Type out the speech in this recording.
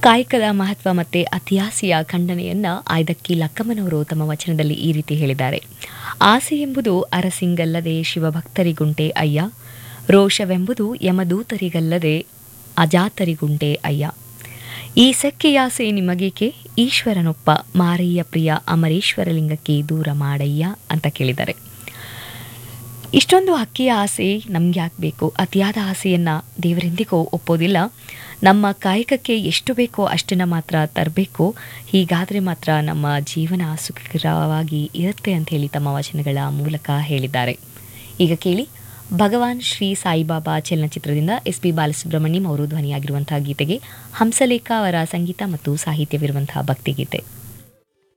ಕಾಯಕದ ಮಹತ್ವ ಮತ್ತೆ ಅತಿಯಾಸೆಯ ಖಂಡನೆಯನ್ನ ಆಯ್ದಕ್ಕಿ ಲಕ್ಕಮ್ಮನವರು ತಮ್ಮ ವಚನದಲ್ಲಿ ಈ ರೀತಿ ಹೇಳಿದ್ದಾರೆ ಆಸೆ ಎಂಬುದು ಅರಸಿಂಗಲ್ಲದೆ ಶಿವಭಕ್ತರಿಗುಂಟೆ ಅಯ್ಯ ರೋಷವೆಂಬುದು ಯಮದೂತರಿಗಲ್ಲದೆ ಅಜಾತರಿಗುಂಟೆ ಅಯ್ಯ ಈ ಸೆಕ್ಕೆಯಾಸೆ ನಿಮಗೇಕೆ ಈಶ್ವರನೊಪ್ಪ ಮಾರಯ್ಯ ಪ್ರಿಯ ಅಮರೇಶ್ವರಲಿಂಗಕ್ಕೆ ದೂರ ಮಾಡಯ್ಯ ಅಂತ ಕೇಳಿದ್ದಾರೆ ಇಷ್ಟೊಂದು ಹಕ್ಕಿಯ ಆಸೆ ನಮ್ಗೆ ಯಾಕೆ ಬೇಕು ಅತಿಯಾದ ಆಸೆಯನ್ನ ದೇವರೆಂದಿಗೂ ಒಪ್ಪೋದಿಲ್ಲ ನಮ್ಮ ಕಾಯಕಕ್ಕೆ ಎಷ್ಟು ಬೇಕೋ ಅಷ್ಟನ್ನ ಮಾತ್ರ ತರಬೇಕು ಹೀಗಾದರೆ ಮಾತ್ರ ನಮ್ಮ ಜೀವನ ಸುಖಕರವಾಗಿ ಇರುತ್ತೆ ಅಂತ ಹೇಳಿ ತಮ್ಮ ವಚನಗಳ ಮೂಲಕ ಹೇಳಿದ್ದಾರೆ ಈಗ ಕೇಳಿ ಭಗವಾನ್ ಶ್ರೀ ಸಾಯಿಬಾಬಾ ಚಲನಚಿತ್ರದಿಂದ ಎಸ್ ಪಿ ಬಾಲಸುಬ್ರಹ್ಮಣ್ಯಂ ಅವರು ಧ್ವನಿಯಾಗಿರುವಂತಹ ಗೀತೆಗೆ ಹಂಸಲೇಖ ಅವರ ಸಂಗೀತ ಮತ್ತು ಸಾಹಿತ್ಯವಿರುವಂತಹ ಭಕ್ತಿಗೀತೆ